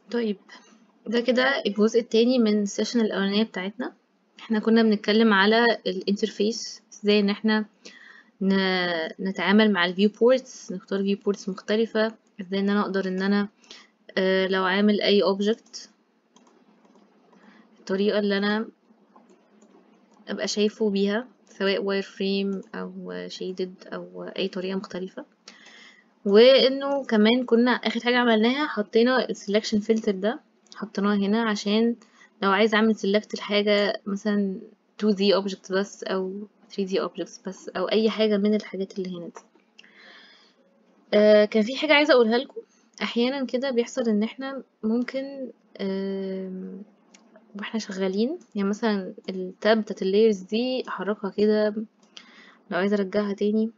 طيب ده كده الجزء التاني من السيشن الأولانية بتاعتنا احنا كنا بنتكلم على الانترفيس ازاي ان احنا ن- نتعامل مع الفيو بورتس نختار فيو بورتس مختلفة ازاي ان انا اقدر ان انا آه، لو عامل اي اوبجكت الطريقة اللي انا ابقى شايفه بيها سواء واير فريم او شيدد او اي طريقة مختلفة وانه كمان كنا اخر حاجة عملناها حطينا السelection filter ده حطيناه هنا عشان لو عايز اعمل select الحاجة مثلا 2D objects بس او 3D objects بس او اي حاجة من الحاجات اللي هنا دي آه كان في حاجة عايزة اقولها لكم احيانا كده بيحصل ان احنا ممكن آم، واحنا شغالين يعني مثلا التاب بتاعت اللايرز دي احركها كده لو عايزة ارجعها تاني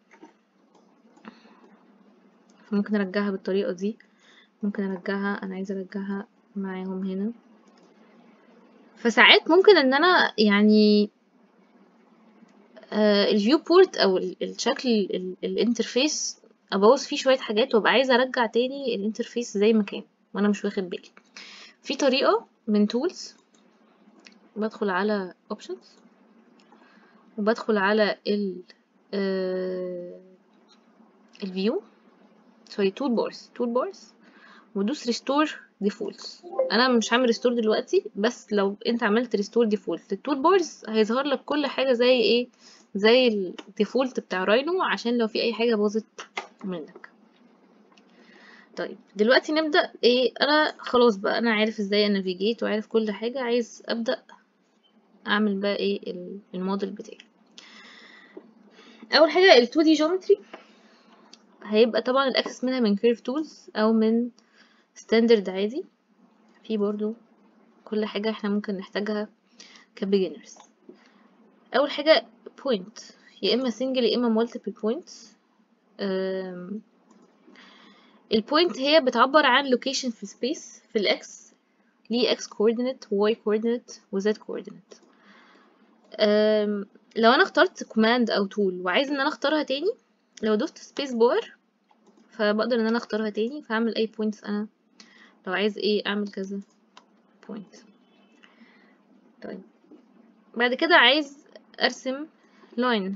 فممكن ارجعها بالطريقة دي ممكن ارجعها انا عايزة ارجعها معاهم هنا فساعات ممكن ان انا يعني الفيو بورت او ال- الشكل ال- الانترفيس ابوظ فيه شوية حاجات وابقى عايزة ارجع تاني الانترفيس زي ما كان وانا مش واخد بالي في طريقة من tools بدخل على options وبدخل على ال الفيو سوري تول بارز تول بارز وادوس ريستور ديفولتس انا مش هعمل ريستور دلوقتي بس لو انت عملت ريستور ديفولت للتول بارز هيظهر لك كل حاجه زي ايه زي الديفولت بتاع راينو عشان لو في اي حاجه باظت منك طيب دلوقتي نبدا ايه انا خلاص بقى انا عارف ازاي انافيجيت وعارف كل حاجه عايز ابدا اعمل بقى ايه ال- الموديل بتاعي اول حاجه ال 2 دي جيومتري هيبقى طبعا الاكسس منها من كيرف تولز او من ستاندرد عادي في برضو كل حاجة احنا ممكن نحتاجها كبيجنرز اول حاجة point يا اما single يا اما multiple points أم، البوينت هي بتعبر عن location في space في الاكس ليه x coordinate y coordinate و z coordinate أم، لو انا اخترت command او tool وعايز ان انا اختارها تاني لو دوست space bar فبقدر ان انا اختارها تاني فاعمل اي points انا لو عايز ايه اعمل كذا point طيب بعد كده عايز ارسم لاين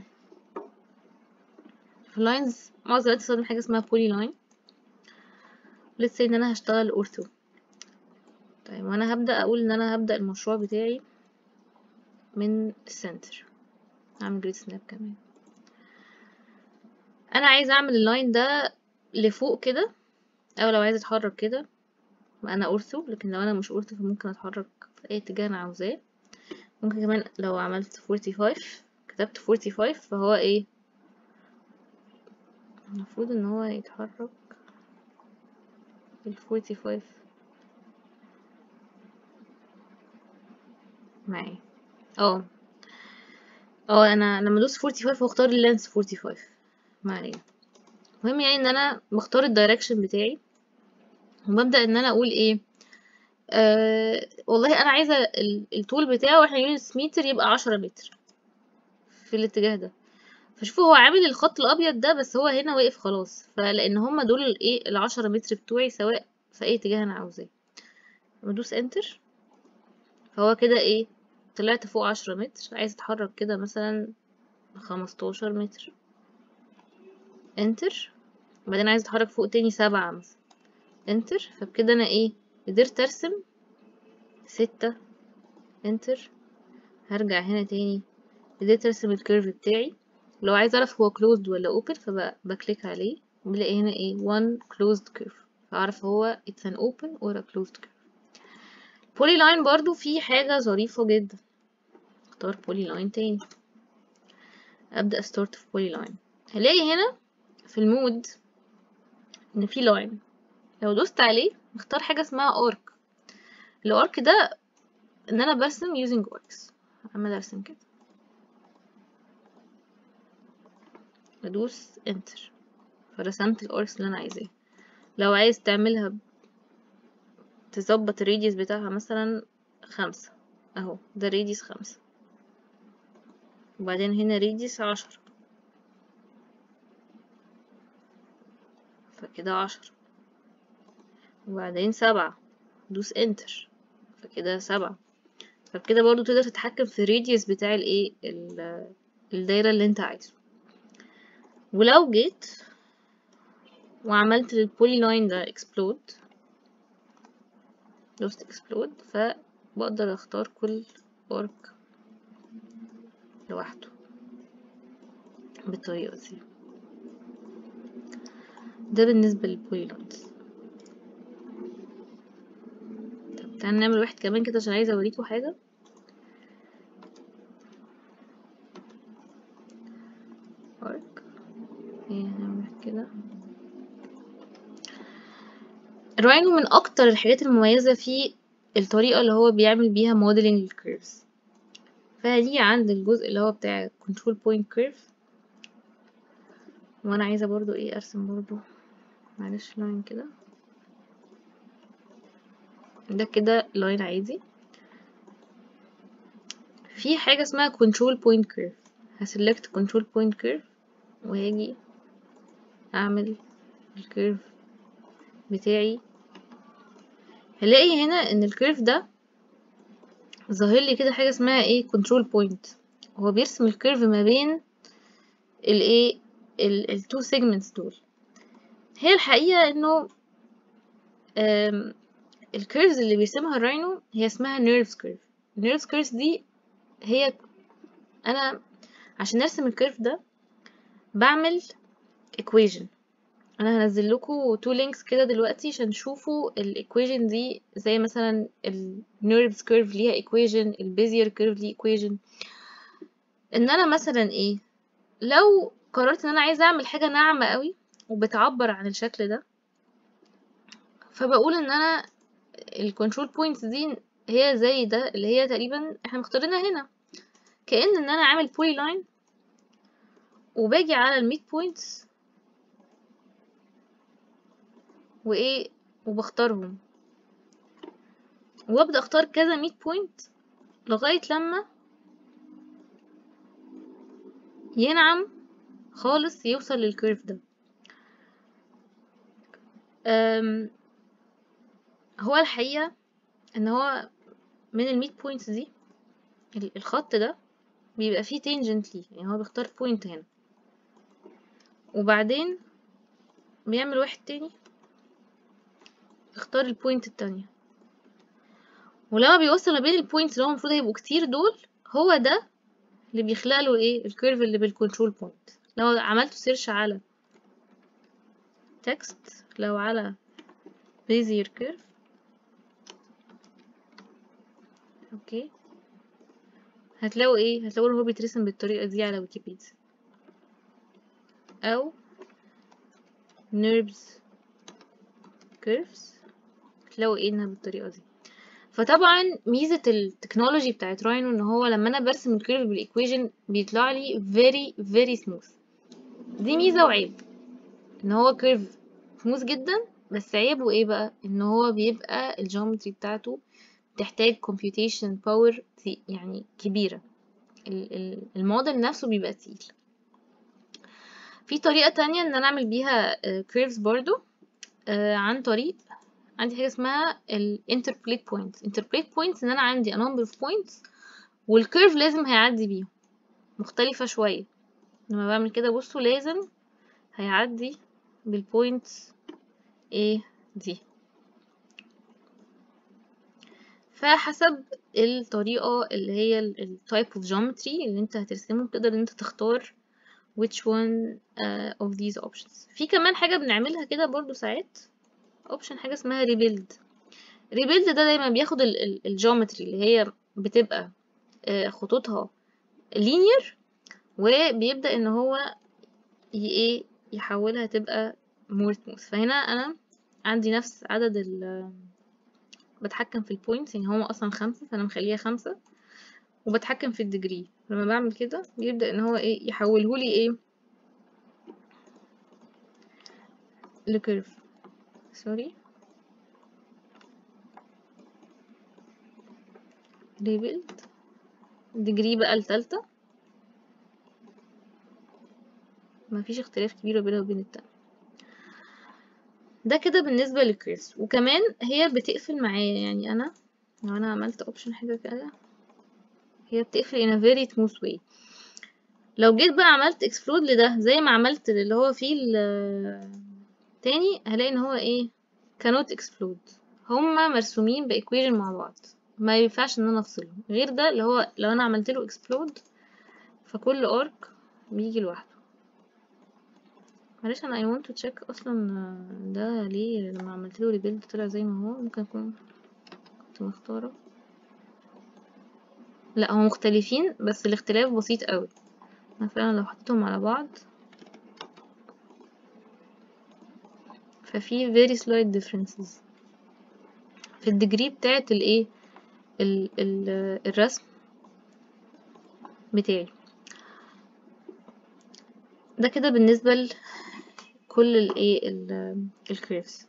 في اللاينز معظم الوقت استخدم حاجه اسمها بولي لاين let's say ان انا هشتغل اورثو طيب وانا هبدا اقول ان انا هبدا المشروع بتاعي من السنتر اعمل جريد سناب كمان انا عايز اعمل اللاين ده لفوق كده او لو عايز اتحرك كده ما انا اورثو لكن لو انا مش اورثو فممكن اتحرك في اي اتجاه انا عاوزاه ممكن كمان لو عملت 45 كتبت 45 فهو ايه المفروض ان هو يتحرك ال 45 معايا اه اه انا لما ادوس 45 واختار اللينس 45 ما علينا المهم يعني ان انا بختار الدايركشن بتاعي وببدأ ان انا اقول ايه آه والله انا عايزة ال- الطول بتاعه احنا يونتس متر يبقى عشرة متر في الاتجاه ده فشوفوا هو عامل الخط الابيض ده بس هو هنا واقف خلاص فلان هما دول الايه العشرة متر بتوعي سواء في اي اتجاه انا عاوزاه بدوس انتر فهو كده ايه طلعت فوق عشرة متر عايز اتحرك كده مثلا خمستاشر متر انتر وبعدين عايز اتحرك فوق تاني سبعة مثلا انتر فبكده انا ايه قدرت ارسم ستة انتر هرجع هنا تاني قدرت ارسم الكيرف بتاعي لو عايز اعرف هو closed ولا open فبكليك عليه بلاقي هنا ايه one closed curve فاعرف هو it's an open or a closed curve polyline برضو في حاجة ظريفة جدا اختار polyline تاني ابدأ start في polyline هلاقي هنا في المود ان في line لو دوست عليه اختار حاجة اسمها arc الارك ده ان انا برسم using arcs عمال ارسم كده ادوس انتر فرسمت الاركس اللي انا عايزاه لو عايز تعملها ب- تظبط الراديوس بتاعها مثلا خمسة اهو ده راديوس خمسة وبعدين هنا راديوس عشرة فكده عشرة وبعدين سبعة دوس انتر فكده سبعة فبكده برضو تقدر تتحكم في الراديوس بتاع الايه ال- الدايرة اللي انت عايزه ولو جيت وعملت للبولي لاين ده اكسبلود دوست اكسبلود فبقدر اختار كل ارك لوحده بالطريقة دي ده بالنسبة للبولي لاينز طب تعالى نعمل واحد كمان كده عشان عايزة اوريكم حاجة ارك ايه هنعمل كده الراينو من اكتر الحاجات المميزة في الطريقة اللي هو بيعمل بيها موديلنج للكيرفز فهنيجي عند الجزء اللي هو بتاع control point curve وانا عايزة برضو ايه ارسم برضو معلش لاين كده ده كده لاين عادي في حاجة اسمها control point curve هسلكت control point curve وهاجي اعمل الكيرف بتاعي هلاقي هنا ان الكيرف ده ظاهر لي كده حاجة اسمها ايه control point هو بيرسم الكيرف ما بين الايه التو segments دول هي الحقيقة انه الكيرفز اللي بيرسمها الراينو هي اسمها nerves curve nerves curve دي هي انا عشان ارسم الكيرف ده بعمل equation انا هنزل لكم تو لينكس كده دلوقتي عشان تشوفوا الايكويشن دي زي مثلا النيرفز كيرف ليها ايكويشن البيزير كيرف ليه ايكويشن ان انا مثلا ايه لو قررت ان انا عايزه اعمل حاجه ناعمه قوي وبتعبر عن الشكل ده فبقول ان انا الكنترول بوينتس دي هي زي ده اللي هي تقريبا احنا مختارينها هنا كأن ان انا عامل بولي لاين وباجي على الميد بوينتس وايه وبختارهم وابدا اختار كذا ميد بوينت لغايه لما ينعم خالص يوصل للكيرف ده أم هو الحقيقه ان هو من الميد بوينتس دي الخط ده بيبقى فيه تانجنت ليه يعني هو بيختار بوينت هنا وبعدين بيعمل واحد تاني اختار البوينت التانية ولما بيوصل ما بين البوينتس اللي هو المفروض هيبقوا كتير دول هو ده اللي بيخلق له ايه الكيرف اللي بالكنترول بوينت لو عملت سيرش على تكست لو على بيزير كيرف اوكي هتلاقوا ايه هتلاقوا ان هو بيترسم بالطريقه دي على ويكيبيديا او nerves curves تلاقوا ايه انها بالطريقه دي فطبعا ميزه التكنولوجي بتاعت راينو ان هو لما انا برسم الكيرف بالايكويشن بيطلع لي very very smooth دي ميزه وعيب ان هو كيرف سموث جدا بس عيبه ايه بقى ان هو بيبقى الجيومتري بتاعته بتحتاج computation power يعني كبيره الموديل نفسه بيبقى تقيل في طريقه تانية ان انا اعمل بيها كيرفز برضو عن طريق عندي حاجه اسمها الانتربليت بوينتس انتربليت بوينتس ان انا عندي a number of points والكيرف لازم هيعدي بيهم مختلفه شويه لما بعمل كده بصوا لازم هيعدي بالبوينتس ايه دي فحسب الطريقة اللي هي ال type of geometry اللي انت هترسمه تقدر ان انت تختار which one uh, of these options في كمان حاجة بنعملها كده برضو ساعات option حاجة اسمها rebuild rebuild ده دايما بياخد الجيومتري اللي هي بتبقى uh, خطوطها linear وبيبدأ ان هو ايه يحولها تبقى more smooth فهنا انا عندي نفس عدد ال بتحكم في البوينتس يعني هو اصلا خمسة فانا مخليها خمسة وبتحكم في الديجري لما بعمل كده بيبدأ ان هو ايه يحولهولي ايه لكيرف سوري ريبيلد ديجري بقى التالتة مفيش اختلاف كبير بينها وبين التانية ده كده بالنسبة للكيرفز وكمان هي بتقفل معايا يعني انا لو انا عملت اوبشن حاجة كده هي بتقفل in a very smooth way لو جيت بقى عملت اكسبلود لده زي ما عملت اللي هو فيه التاني هلاقي ان هو ايه cannot explode هما مرسومين بايكويجن مع بعض ما ينفعش ان انا افصلهم غير ده اللي هو لو انا عملت له اكسبلود فكل ارك بيجي لوحده معلش انا I want to check اصلا ده ليه لما عملت له ريبيلد طلع زي ما هو ممكن اكون كنت مختاره لا هو مختلفين بس الاختلاف بسيط قوي انا فعلا لو حطيتهم على بعض ففي very slight differences في الديجري بتاعت الايه ال ال الرسم بتاعي ده كده بالنسبة لكل الايه الكيرفز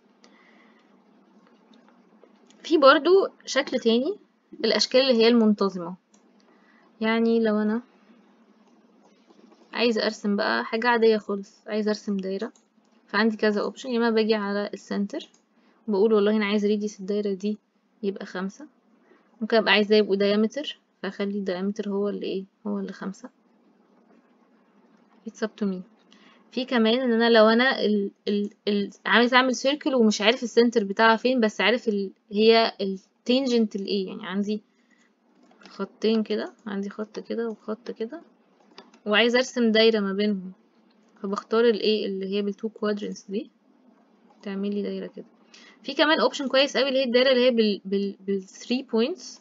في برضو شكل تاني الاشكال اللي هي المنتظمة يعني لو انا عايزة ارسم بقى حاجة عادية خالص عايزة ارسم دايرة فعندي كذا اوبشن يا اما باجي على السنتر بقول والله انا عايز ريديوس الدايرة دي يبقى خمسة ممكن ابقى عايزاه يبقوا دايمتر فاخلي الدايمتر هو اللي ايه هو اللي خمسة it's up to me في كمان ان انا لو انا ال ال ال عايز اعمل سيركل ومش عارف السنتر بتاعها فين بس عارف ال هي التنجنت الايه يعني عندي خطين كده عندي خط كده وخط كده وعايز ارسم دايرة ما بينهم فبختار الايه اللي هي بالتو كوادرنتس دي تعمل لي دايرة كده في كمان اوبشن كويس قوي اللي هي الدايرة اللي هي بال بال بال 3 بوينتس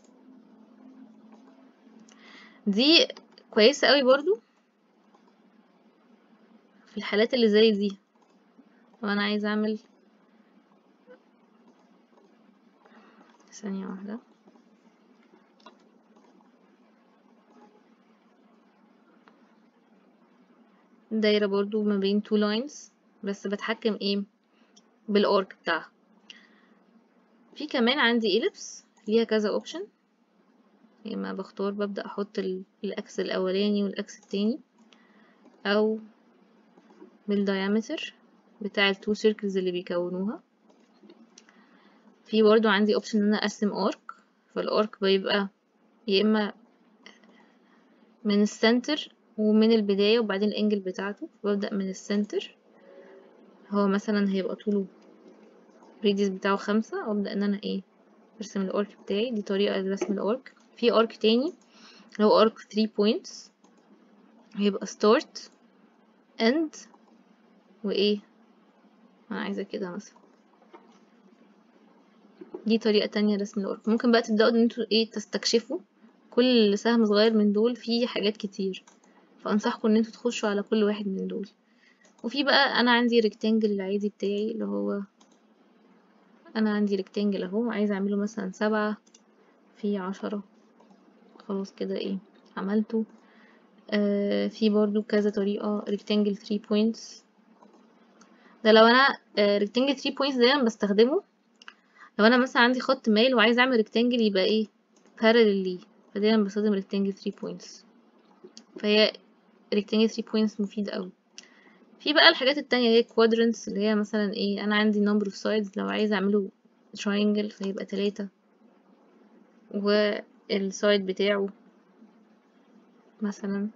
دي كويسة قوي برضو في الحالات اللي زي دي لو انا عايزة اعمل ثانية واحدة دايرة برضو ما بين two lines بس بتحكم ايه بالارك بتاعها في كمان عندي ellipse ليها كذا اوبشن اما بختار ببدأ احط الاكس الاولاني والاكس التاني او بالديامتر بتاع التو سيركلز اللي بيكونوها في برضو عندي اوبشن ان انا ارسم ارك فالارك بيبقى يا اما من السنتر ومن البداية وبعدين الانجل بتاعته ببدأ من السنتر هو مثلا هيبقى طوله الريديوس بتاعه خمسة وابدأ ان انا ايه ارسم الارك بتاعي دي طريقة لرسم الارك في ارك تاني اللي هو ارك 3 points هيبقى start end وايه انا عايزة كده مثلا دي طريقة تانية لرسم الارك ممكن بقى تبدأوا ان انتوا ايه تستكشفوا كل سهم صغير من دول فيه حاجات كتير فانصحكم ان انتوا تخشوا على كل واحد من دول وفي بقى انا عندي ريكتانجل العادي بتاعي اللي هو انا عندي ريكتانجل اهو عايزه اعمله مثلا سبعة في عشرة خلاص كده ايه عملته آه في برضو كذا طريقة ريكتانجل 3 points ده لو انا آه ريكتانجل 3 points دايما بستخدمه لو انا مثلا عندي خط مايل وعايزه اعمل ريكتانجل يبقى ايه parallel ليه فدايما بستخدم ريكتانجل 3 points فهي ريكتانجل 3 points مفيد اوي في بقى الحاجات التانية اللي هي quadrants اللي هي مثلا ايه انا عندي number of sides لو عايزة اعمله triangle فيبقى تلاتة والسايد بتاعه مثلا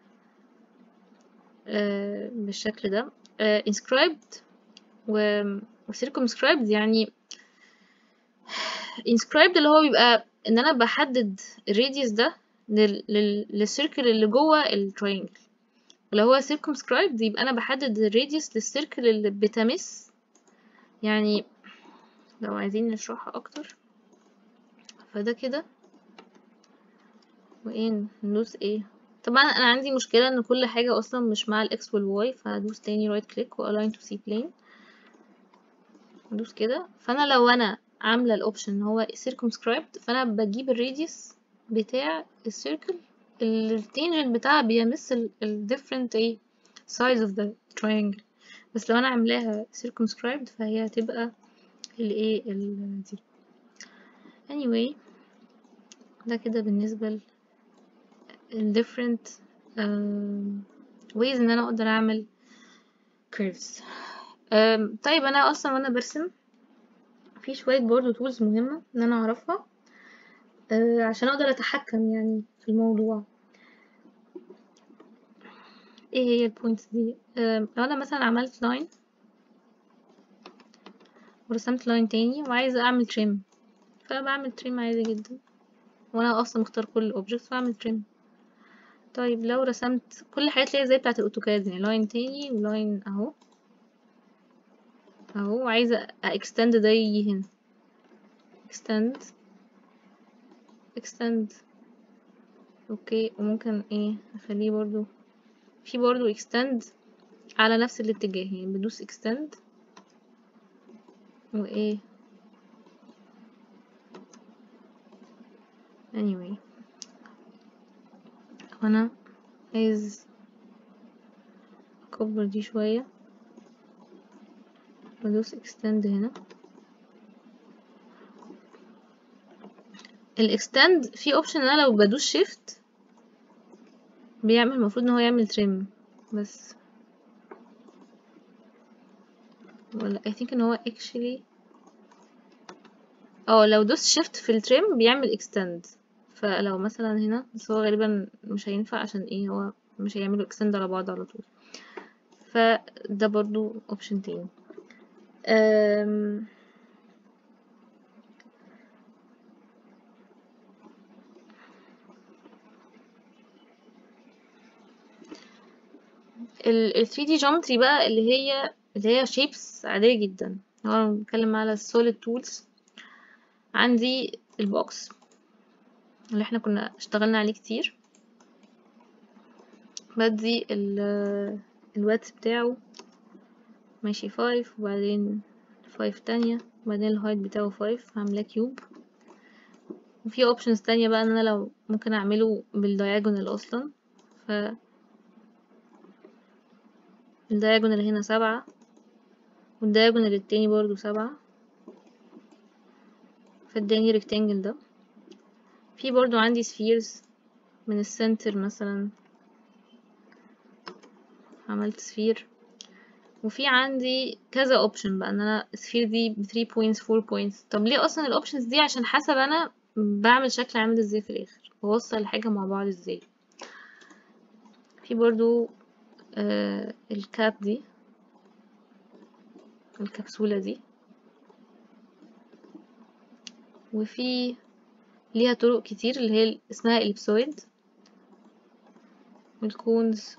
آه بالشكل ده آه inscribed و circumscribed يعني inscribed اللي هو بيبقى ان انا بحدد الراديوس ده للسيركل اللي جوه التراينجل ولو هو circumscribed يبقى انا بحدد الراديوس للسيركل اللي بتمس يعني لو عايزين نشرحها اكتر فده كده وايه ندوس ايه طبعا انا عندي مشكله ان كل حاجه اصلا مش مع الاكس والواي فهدوس تاني رايت كليك والاين تو سي بلين ادوس كده فانا لو انا عامله الاوبشن ان هو circumscribed فانا بجيب الراديوس بتاع السيركل التانجنت بتاعها بيمس ال different ايه sides of the triangle بس لو انا عاملاها circumscribed فهي هتبقى الايه ال دي anyway ده كده بالنسبة ل different uh, ways ان انا اقدر اعمل curves أم، طيب انا اصلا وانا برسم في شوية برضو تولز مهمة ان انا اعرفها أه، عشان اقدر اتحكم يعني في الموضوع ايه هي البوينتس دي أم، لو انا مثلا عملت لاين ورسمت لاين تاني وعايزة اعمل تريم فبعمل تريم عادي جدا وانا اصلا مختار كل الاوبجكتس فاعمل تريم طيب لو رسمت كل الحاجات اللي هي زي بتاعة الاوتوكاد يعني لاين تاني ولاين اهو اهو عايزة اكستند ده يجي هنا extend extend اوكي وممكن ايه اخليه برضو في برضو extend على نفس الاتجاه يعني بدوس extend وايه anyway وانا عايز اكبر دي شوية بدوس extend هنا الاكستند في اوبشن ان انا لو بدوس شيفت بيعمل المفروض ان هو يعمل تريم بس ولا I think ان هو actually اه لو دوست شيفت في التريم بيعمل extend فلو مثلا هنا بس هو غالبا مش هينفع عشان ايه هو مش هيعملوا extend على بعض على طول فده برضو اوبشن تاني أم... ال 3D geometry بقى اللي هي اللي هي shapes عادية جدا لو انا بتكلم على solid tools عندي البوكس اللي احنا كنا اشتغلنا عليه كتير بدي ال الواتس بتاعه ماشي فايف وبعدين فايف تانية وبعدين الهايت بتاعه فايف هعملاه كيوب وفي اوبشنز تانية بقى ان انا لو ممكن اعمله بالدياجونال اصلا ف الدياجونال هنا سبعة والدياجونال التاني برضو سبعة فاداني ريكتانجل ده في برضو عندي سفيرز من السنتر مثلا عملت سفير وفي عندي كذا اوبشن بقى ان انا السفير دي ب 3 بوينتس 4 بوينتس طب ليه اصلا الاوبشنز دي عشان حسب انا بعمل شكل عامل ازاي في الاخر بوصل الحاجه مع بعض ازاي في برضو آه الكاب دي الكبسولة دي وفي ليها طرق كتير اللي هي اسمها اليبسويد والكونز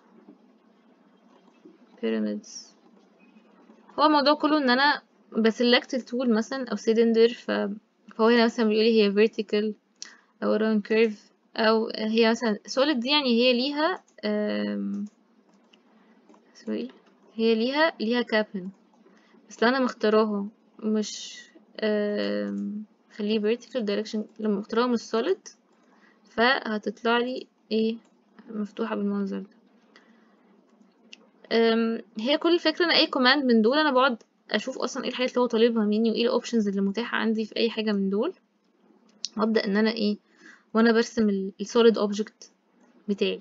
بيراميدز هو الموضوع كله ان انا بسلكت التول مثلا او سيلندر ف... فهو هنا مثلا بيقولي هي vertical او round curve او هي مثلا solid دي يعني هي ليها أم... سوري هي ليها ليها كاب هنا بس لو انا مختاراها مش أم... خليه vertical direction لما مختاراها مش solid فهتطلع لي ايه مفتوحة بالمنظر ده هي كل الفكرة ان اي كوماند من دول انا بقعد اشوف اصلا ايه الحاجات اللي هو طالبها مني وايه الاوبشنز اللي متاحة عندي في اي حاجة من دول وابدأ ان انا ايه وانا برسم السوليد اوبجكت بتاعي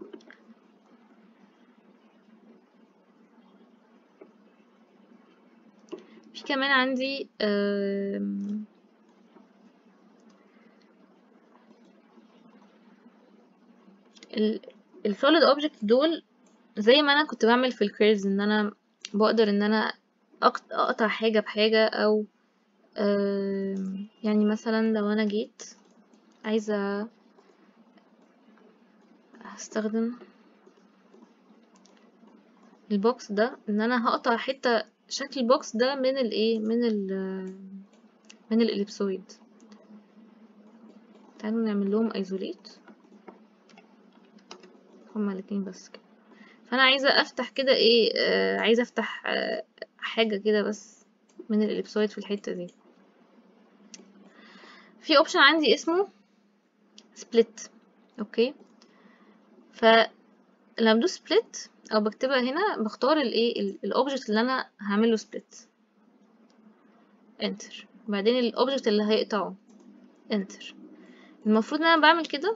في كمان عندي السوليد اوبجكت دول زي ما انا كنت بعمل في الكيرفز ان انا بقدر ان انا اقطع حاجة بحاجة او يعني مثلا لو انا جيت عايزة هستخدم البوكس ده ان انا هقطع حتة شكل البوكس ده من الايه من ال من الاليبسويد تعالوا نعمل لهم ايزوليت هما الاتنين بس كده فانا عايزه افتح كده ايه آه عايزه افتح آه حاجه كده بس من الاليبسويد في الحته دي في اوبشن عندي اسمه سبليت اوكي فلما بدوس سبليت او بكتبها هنا بختار الايه الاوبجكت اللي انا هعمله سبليت انتر بعدين الاوبجكت اللي هيقطعه انتر المفروض ان انا بعمل كده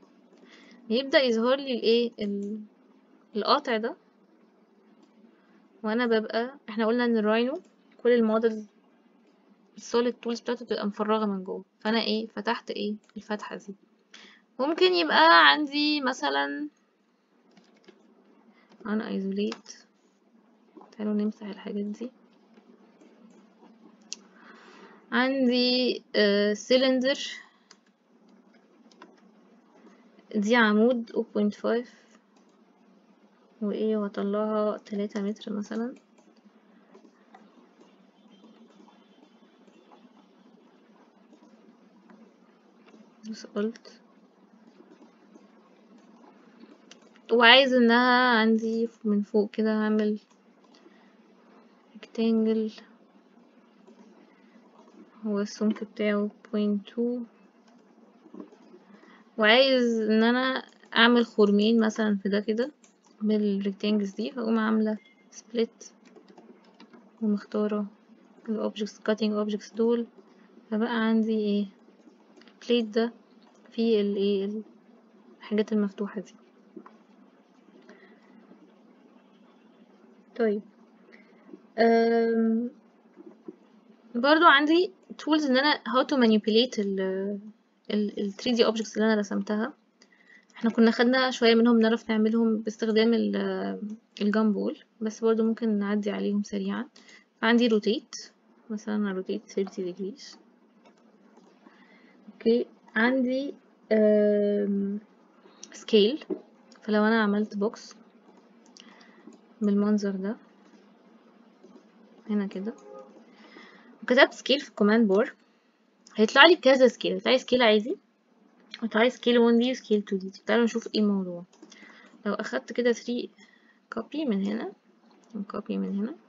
يبدأ يظهر لي الايه القاطع ده وانا ببقى احنا قلنا ان الراينو كل المودلز السوليد تولز بتاعته بتبقى مفرغة من جوه فانا ايه فتحت ايه الفتحة دي ممكن يبقى عندي مثلا انا ايزوليت تعالوا نمسح الحاجات دي عندي سيلندر دي عمود 0.5 وايه واطلعها تلاتة متر مثلا بس قلت وعايز انها عندي من فوق كده هعمل ريكتانجل هو السمك بتاعه بوينت تو وعايز ان انا اعمل خرمين مثلا في ده كده بالريكتانجلز دي فاقوم عاملة سبليت ومختارة الاوبجكتس كاتنج اوبجكتس دول فبقى عندي ايه البليت ده فيه الايه الحاجات المفتوحة دي طيب أم برضو عندي tools ان انا how to manipulate ال ال 3D objects اللي انا رسمتها احنا كنا خدنا شوية منهم نعرف نعملهم باستخدام الجامبول بس برضو ممكن نعدي عليهم سريعا عندي rotate مثلا rotate 30 degrees اوكي عندي scale فلو انا عملت بوكس بالمنظر ده هنا كده وكتبت سكيل في الكوماند بار هيطلع لي كذا سكيل هيطلع لي سكيل عادي هيطلع لي سكيل 1 دي وسكيل 2 دي تعالوا نشوف ايه الموضوع لو اخدت كده 3 كوبي من هنا وكوبي من هنا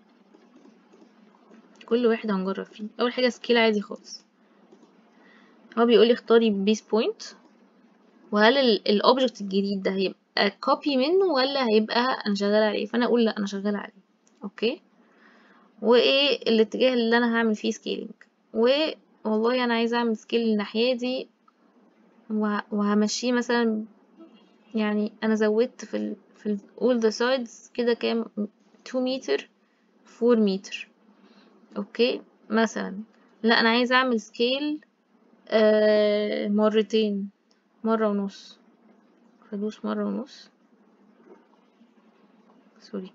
كل واحد هنجرب فيه اول حاجه سكيل عادي خالص هو بيقول لي اختاري بيس بوينت وهل الاوبجكت الجديد ده هيبقى كوبي منه ولا هيبقى انا شغاله عليه فانا اقول لا انا شغاله عليه اوكي وايه الاتجاه اللي انا هعمل فيه سكيلينج والله انا عايزه اعمل سكيل الناحيه دي وهمشيه مثلا يعني انا زودت في ال في ال all the sides كده كام 2 متر 4 متر اوكي مثلا لا انا عايزه اعمل سكيل آه مرتين مره ونص فادوس مره ونص سوري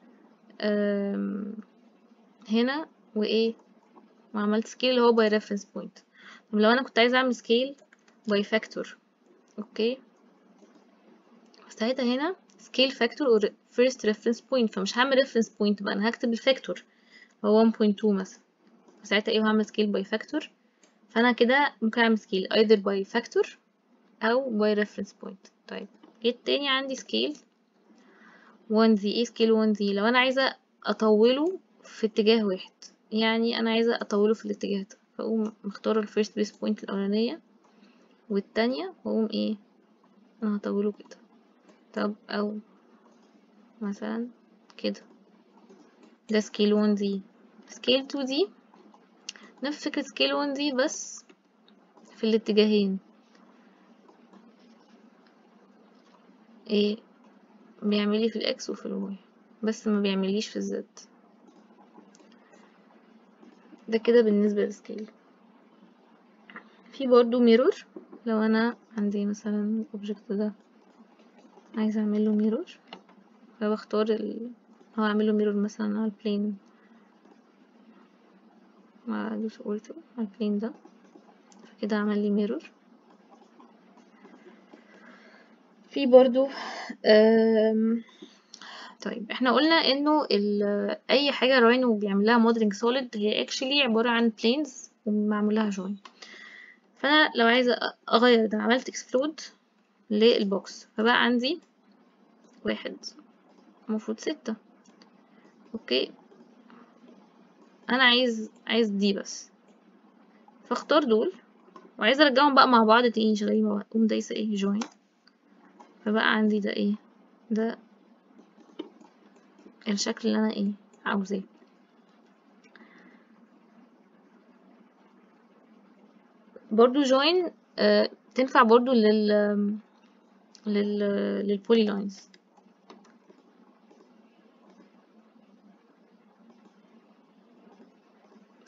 هنا وايه وعملت سكيل اللي هو باي ريفرنس بوينت طب لو انا كنت عايزه اعمل سكيل باي فاكتور اوكي ساعتها هنا سكيل فاكتور اور فيرست ريفرنس بوينت فمش هعمل ريفرنس بوينت بقى انا هكتب الفاكتور هو 1.2 مثلا ساعتها ايه هعمل سكيل باي فاكتور فانا كده ممكن اعمل سكيل either باي فاكتور او باي ريفرنس بوينت طيب جيت تاني عندي سكيل 1 زي ايه سكيل 1 زي لو انا عايزه اطوله في اتجاه واحد يعني انا عايزه اطوله في الاتجاه ده فاقوم مختاره الفيرست بيس بوينت الاولانيه والتانية واقوم ايه انا هطوله كده طب او مثلا كده ده سكيل 1 دي سكيل 2 دي نفس فكرة سكيل 1 دي بس في الاتجاهين ايه بيعملي في الاكس وفي الواي بس ما بيعمليش في الزد ده كده بالنسبة للسكيل في برضو ميرور لو انا عندي مثلا الاوبجكت ده عايزه اعمل له ميرور فبختار ال... هو اعمل له ميرور مثلا على البلين مع ادوس اورتو على البلين ده فكده عمل لي ميرور في برضو أم... طيب احنا قلنا انه ال... اي حاجه راينو بيعملها موديلنج سوليد هي اكشلي عباره عن بلينز ومعمول لها جوين فانا لو عايزه اغير ده عملت اكسبلود للبوكس فبقى عندي واحد المفروض ستة اوكي انا عايز عايز دي بس فاختار دول وعايزه ارجعهم بقى مع بعض تاني شغالين اقوم دايسه ايه جوين فبقى عندي ده ايه ده الشكل اللي انا ايه عاوزاه برضو join آه تنفع برضو لل لل للبولي لاينز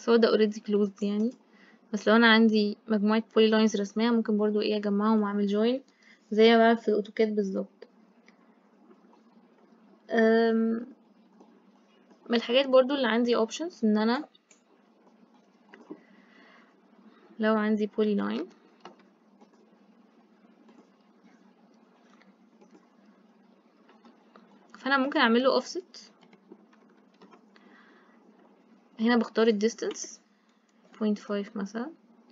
بس هو ده already closed يعني بس لو انا عندي مجموعة polylines رسمية ممكن برضو ايه اجمعهم واعمل join زي ما بعمل في الاوتوكاد بالظبط أم، من الحاجات برضو اللي عندي options ان انا لو عندي polyline فانا ممكن اعمل له offset هنا بختار ال distance 0.5 مثلا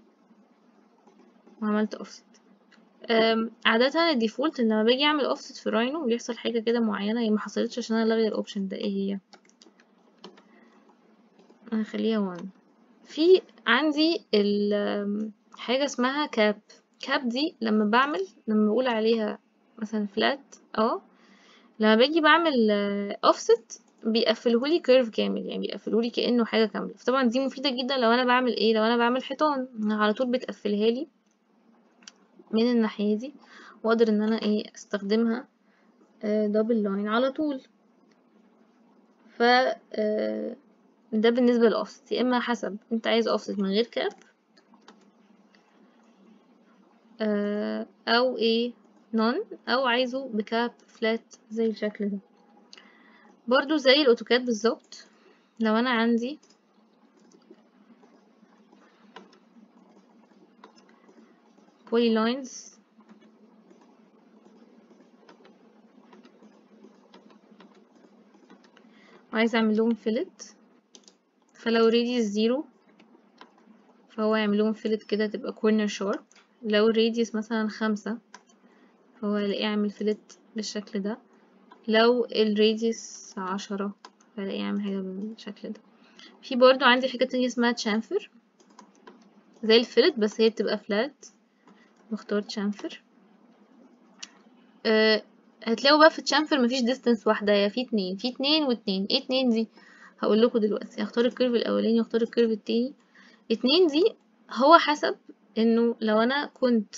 وعملت offset أم، عادة الديفولت ان لما باجي اعمل offset في راينو بيحصل حاجة كده معينة هي ما حصلتش عشان انا لاغية الاوبشن ده ايه هي انا هخليها 1 في عندي ال أم، حاجة اسمها كاب كاب دي لما بعمل لما بقول عليها مثلا فلات اه لما باجي بعمل اوفست بيقفلهولي كيرف كامل يعني بيقفلهولي كأنه حاجة كاملة فطبعا دي مفيدة جدا لو انا بعمل ايه لو انا بعمل حيطان على طول بتقفلها لي من الناحية دي واقدر ان انا ايه استخدمها دبل لاين على طول ف آه، ده بالنسبة للأوفست يا إما حسب أنت عايز أوفست من غير كاب آه، أو إيه نون أو عايزه بكاب فلات زي الشكل ده برضو زي الأوتوكاد بالظبط لو أنا عندي polylines وعايزة أعمل لهم فيلت فلو radius زيرو فهو يعمل لهم فيلت كده تبقى corner sharp لو radius مثلا خمسة فهو يلاقيه يعمل فيلت بالشكل ده لو الراديوس عشرة فلاقيه يعمل حاجة بالشكل ده في برضو عندي حاجة تانية اسمها تشامفر زي الفيلت بس هي بتبقى فلات بختار تشامفر أه هتلاقوا بقى في التشامفر مفيش ديستنس واحدة يا في اتنين في اتنين واتنين ايه اتنين دي هقول لكم دلوقتي هختار الكيرف الاولاني واختار الكيرف التاني اتنين دي هو حسب انه لو انا كنت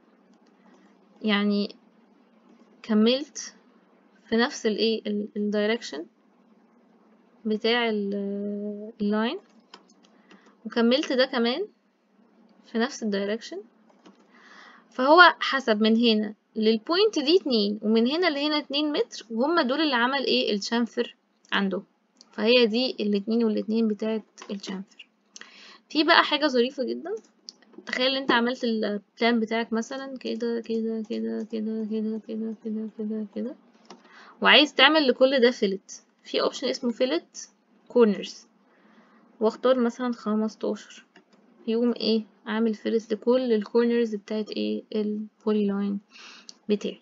يعني كملت في نفس الايه الدايركشن بتاع اللاين وكملت ده كمان في نفس الدايركشن فهو حسب من هنا للبوينت دي اتنين ومن هنا لهنا اتنين متر وهم دول اللي عمل ايه الشامفر عنده فهي دي الاتنين والاتنين بتاعت الشامفر في بقى حاجة ظريفة جدا تخيل انت عملت البلان بتاعك مثلا كده كده كده كده كده كده كده كده كده وعايز تعمل لكل ده فيلت في اوبشن اسمه فيلت كورنرز واختار مثلا خمستاشر يقوم ايه عامل فيلت لكل الكورنرز بتاعت ايه البولي لاين بتاعي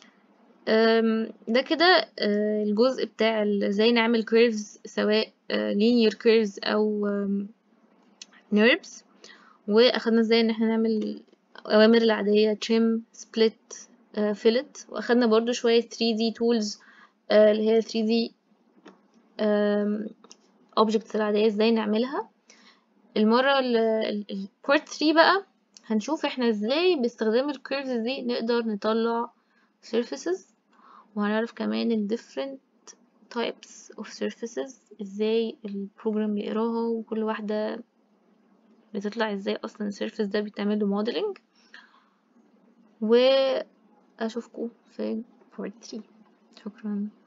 ده كده الجزء بتاع ازاي نعمل كيرفز سواء linear curves او نيربس واخدنا ازاي ان احنا نعمل اوامر العاديه trim split fillet واخدنا برضو شويه 3D tools اللي هي 3D objects العاديه ازاي نعملها المره البارت 3 بقى هنشوف احنا ازاي باستخدام الكيرفز دي نقدر نطلع surfaces وهنعرف كمان ال different types of surfaces ازاي البروجرام بيقراها وكل واحدة بتطلع ازاي اصلا السيرفيس ده بيتعمل له modeling واشوفكم في part 3 شكرا